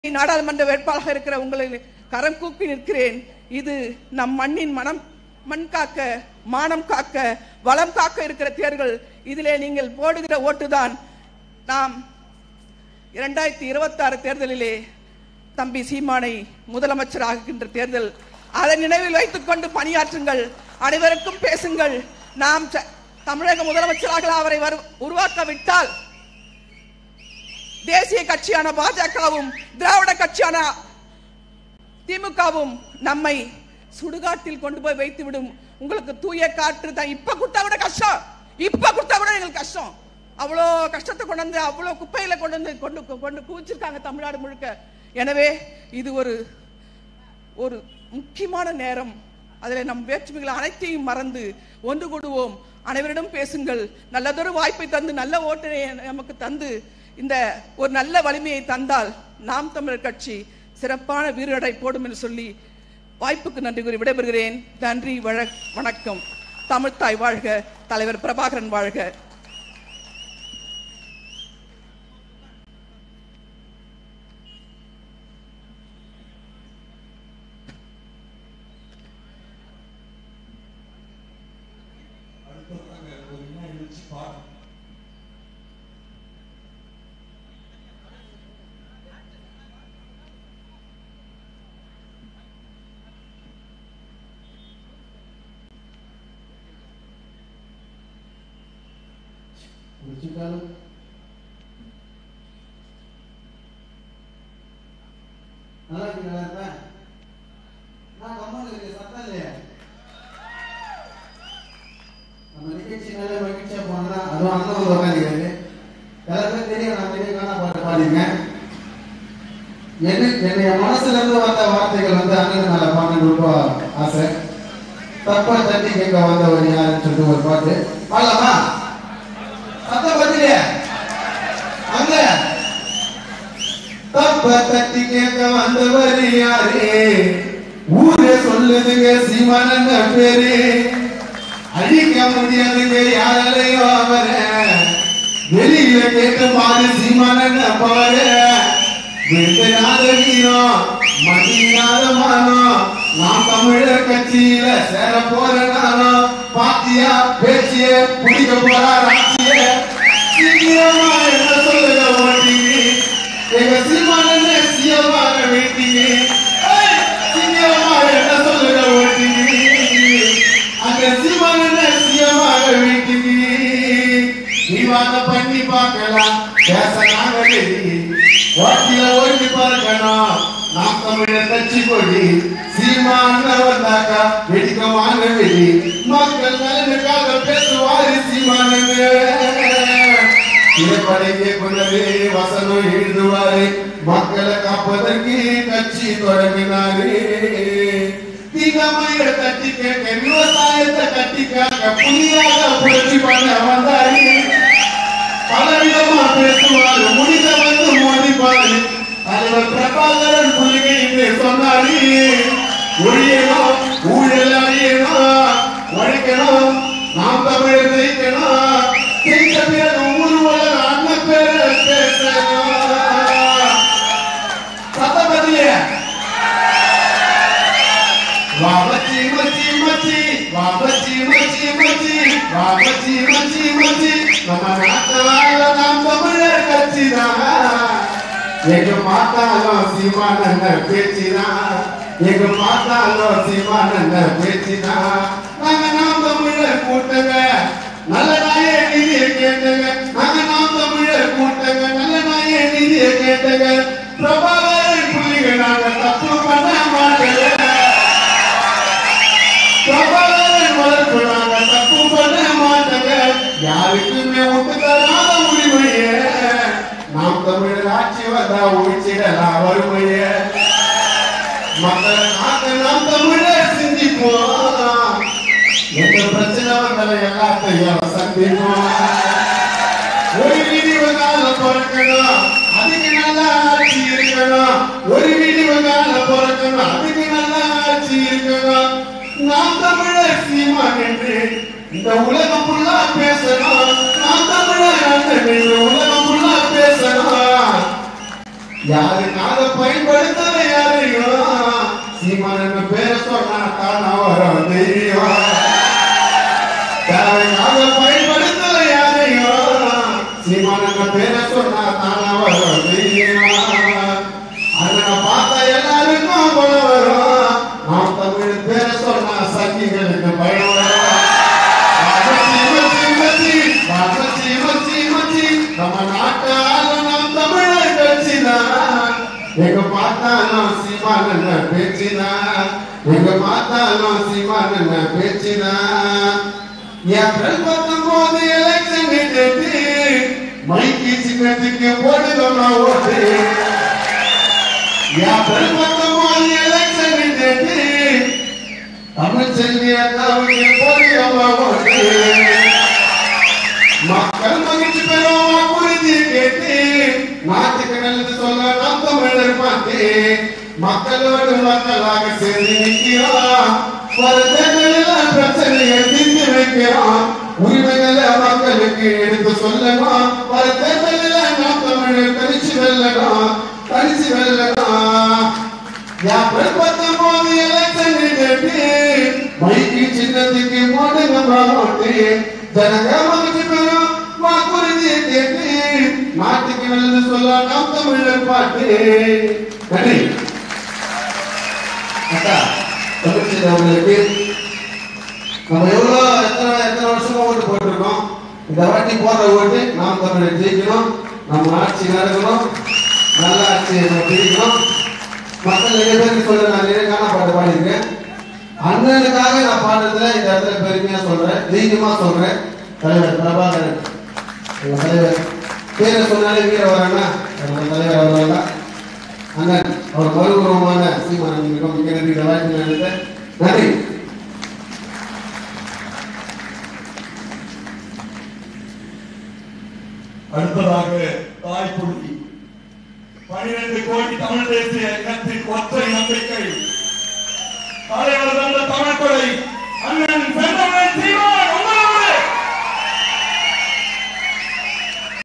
நாடாளுமன்ற வேட்பாளராக இருக்கிற உங்களை கரம் கூப்பி நிற்கிறேன் இது நம் மண்ணின் மனம் மண் காக்க மானம் காக்க வளம் காக்க இருக்கிற தேர்தல் இதிலே நீங்கள் போடுகிற ஓட்டுதான் நாம் இரண்டாயிரத்தி இருபத்தாறு தேர்தலிலே தம்பி சீமானை முதலமைச்சர் ஆகுகின்ற தேர்தல் அதை நினைவில் வைத்துக் கொண்டு பணியாற்றுங்கள் அனைவருக்கும் பேசுங்கள் நாம் ச- தமிழக முதலமைச்சராக அவரை வரு- உருவாக்காவிட்டால் தேசிய கட்சியான பாஜகவும் திராவிட கட்சியான திமுகவும் நம்மை சுடுகாட்டில் கொண்டு போய் வைத்து விடும் உங்களுக்கு தூய காற்று தான் இப்ப கொடுத்தா விட கஷ்டம் இப்ப கொடுத்தா விட எங்களுக்கு கஷ்டம் அவ்வளோ கஷ்டத்தை கொண்டு வந்து அவ்வளோ குப்பையில கொண்டு வந்து கொண்டு கொண்டு குவிச்சிருக்காங்க தமிழ்நாடு முழுக்க எனவே இது ஒரு ஒரு முக்கியமான நேரம் அதில் நம் வேற்றுமைகள் அனைத்தையும் மறந்து ஒன்று கூடுவோம் அனைவரிடம் பேசுங்கள் நல்லதொரு வாய்ப்பை தந்து நல்ல ஓட்டினை நமக்கு தந்து இந்த ஒரு நல்ல வலிமையை தந்தால் நாம் தமிழர் கட்சி சிறப்பான வீரடை போடும் என்று சொல்லி வாய்ப்புக்கு நன்றி கூறி விடைபெறுகிறேன் நன்றி வழ- வணக்கம் தமிழ்த்தாய் வாழ்க தலைவர் பிரபாகரன் வாழ்க அடுத்தவங்க ஒரு இன்னும் எழுச்சி பாடம் முடிச்சுட்டாலும் நல்லா இருக்கு நல்லா இருப்பேன் நான் கம்மன் இருக்கு சத்தம் இல்லையே நம்ம நிகழ்ச்சி நல்ல மகிழ்ச்சியா போனா அதுவும் அண்ணன் வந்து உட்காந்துக்கிறாரு எல்லாருமே தெரியும் நான் பெரிய காண பாட்டு பாடிருக்கேன் என்ன என்னுடைய மனசுல இருந்து வந்த வார்த்தைகள் வந்து அண்ணன் மேல பாடணும் ரொம்ப ஆசை தப்பா தட்டி கேட்க வந்தவர் யாருன்னு சொல்லிட்டு ஒரு பாட்டு பாடலாமா சத்தம் பதிலே அங்க தப்ப தட்டி கேட்க வந்தவர் யாரு ஊரே சொல்லுதுங்க சீமானங்க பேரு அழிக்க முடியாதுங்க யாராலையும் அவர வெளியில கேட்டு பாரு சீமானங்க பாரு விட்டுனாத வீரம் மதியாத மானம் நாம் தமிழர் கட்சியில சேர போற நானும் பாத்தியா பேச்சிய பிடிக்க போறா ராட்சிய சீக்கிரமா என்ன சொல்லுங்க ஓட்டிங்க எங்க சீமானங்க சீயமாக வேண்டிங்க ஏய், சீக்கிரமா என்ன சொல்லுங்க ஓட்டிங்க அங்க சீமானங்க சீயமாக வேண்டிங்க விவாதம் பண்ணி பார்க்கலாம் பேச நாங்க ரெடி ஓட்டில ஓட்டி பார்க்கணும் நாம் தமிழர் கட்சி கொடி சீமான வந்தாக்கா வெடிக்க வாங்க வெடி மக்கள் நலனுக்காக பேசுவாரு சீமானங்க திரைப்படைக்கு கொண்டது வசனம் எழுதுவாரு மக்களை காப்பதற்கு கட்சி தொடங்கினாரு தீனமைய தட்டி கேட்க விவசாயத்தை கட்டி கேட்க புதியாக புரட்சி பண்ண வந்தாரு பலவிதமா பேசுவாரு முடிந்த வந்து மோதிப்பாரு தலைவர் பிரபாகரன் புலிகை என்று சொன்னாரு ஒழியணும் ஊழல் அழியணும் உழைக்கணும் நாம் தமிழர் ஜெயிக்கணும் ஜெயித்த பிறகு ஊர் உலக அண்ணன் பேர பேசணும் சத்தபதியே வா மச்சி மச்சி மச்சி வா மச்சி மச்சி மச்சி வா மச்சி மச்சி மச்சி நம்ம நாட்டால நாம் தமிழர் கட்சிதான் எங்க பார்த்தாலும் சீமானங்க பேச்சுதான் எங்க பார்த்தாலும் சீமானங்க பேச்சுதான் நாங்க நாம் தமிழர் கூட்டங்க நல்ல நாயே நிதியை கேட்டங்க நாங்க நாம் தமிழர் கூட்டங்க நல்ல நாயே நிதியை கேட்டங்க பிரபாகரன் புள்ளிகள் நாங்க தப்பு பண்ண மாட்டேங்க பிரபாகரன் வளர்ப்பு நாங்க தப்பு பண்ண மாட்டோங்க யாருக்குமே விட்டு தராத உரிமைய நாம் தமிழர் ஆட்சி வந்தா ஒழிச்சிடலாம் வறுமைய மக்களை காக்க நாம் தமிழர் சிந்திப்போம் எந்த பிரச்சனை வந்தாலும் எல்லாத்தையும் சந்திப்போம் ஒரு வீதி வந்தால பிறக்கணும் அதுக்கு நல்ல ஆட்சி இருக்கணும் ஒரு வீதி வந்தால பிறக்கணும் அதுக்கு நல்ல ஆட்சி இருக்கணும் நாம் தமிழர் சீமான் என்று இந்த உலகம் ஃபுல்லா பேசணும் நாம் தமிழர் அண்ணன் என்று உலகம் ஃபுல்லா பேசணும் யாருக்காக பயன்படுத்தல யாரையும் சீமான் பேர சொன்னா தானா வரும் தைரியம் யாருக்காக பயன்படுத்தல யாரையும் சீமான் பேர சொன்னா தானா வரும் தைரியம் அண்ணனை பார்த்தா எல்லாருக்கும் பணம் வரும் நாம் தமிழ் பேர சொன்னா சங்கிகளுக்கு பயம் வரும் மச்சி, மச்சி, மச்சி, மச்சி, மச்சி, மச்சி, நம்ம நாட்டால நாம் தமிழர் கட்சிதான். எங்க பார்த்தாலும் சீமான் பேச்சிதான் எங்க பார்த்தாலும் சீமான் பேச்சிதான் ஏப்ரல் பத்தொன்பது எலெக்ஷன் டேட்டு மைக்கு சின்னத்துக்கு போடுதோம் ஓட்டு ஏப்ரல் பத்தொன்பது எலெக்ஷன் டேட்டு தமிழ் செல்வி அக்காவுக்கு போடுதோம் ஓட்டு மக்கள் மகிழ்ச்சி பெறும் வாக்குறுதி கேட்டு நாட்டுக்கு நல்லது சொல்ல நாம் தமிழர் பார்த்து மக்களோடு மக்களாக சேர்ந்து நிற்கிறோம் பல தேர்தலில் பிரச்சனையை தீர்த்து வைக்கிறோம் உரிமைகளை மக்களுக்கு எடுத்து சொல்லணும் பல தேர்தலில் நாம் தமிழர் தனிச்சு வெல்லணும் தனிச்சு வெல்லணும் ஏப்ரல் பத்தொன்பது எலெக்ஷன் டேட்டு மைக்கு சின்னத்துக்கு போட்டு நம்ம ஓட்டு ஜனங்க மகிழ்ச்சி பெறும் வாக்குறுதியை கேட்டு நாட்டுக்கு நல்லது சொல்ல நாம் தமிழர் பாட்டு நன்றி அக்கா தமிழ்ச்சி அவர்களுக்கு நம்ம எவ்வளோ எத்தனை எத்தனை வருஷமா ஓட்டு போட்டிருக்கோம் இந்த வாட்டி போடுற ஓட்டு நாம் தமிழர் ஜெயிக்கணும் நம்ம ஆட்சி நடக்கணும் நல்ல ஆட்சி நம்ம பிடிக்கணும் மக்கள் நிறைய பேருக்கு சொல்ல நான் நிறைய காண பாட்டு பாடியிருக்கேன் அண்ணனுக்காக நான் பாடுறதுல இந்த இடத்துல பெருமையா சொல்றேன் தைரியமா சொல்றேன் தலைவர் பிரபாகரன் எங்க தலைவர் பேரை சொன்னாலே வீர வரானா நம்ம தலைவர் வருவாங்க அண்ணன் அவர் மறுபுறமான சீமானன் மிக மிக நன்றி இந்த வாய்ப்பு நினைத்தேன் நன்றி அடுத்ததாக தாய்ப்புள்ளி பனிரெண்டு கோடி தமிழ் தேசிய இனத்தின் ஒற்றை நம்பிக்கை தலைவர் தந்த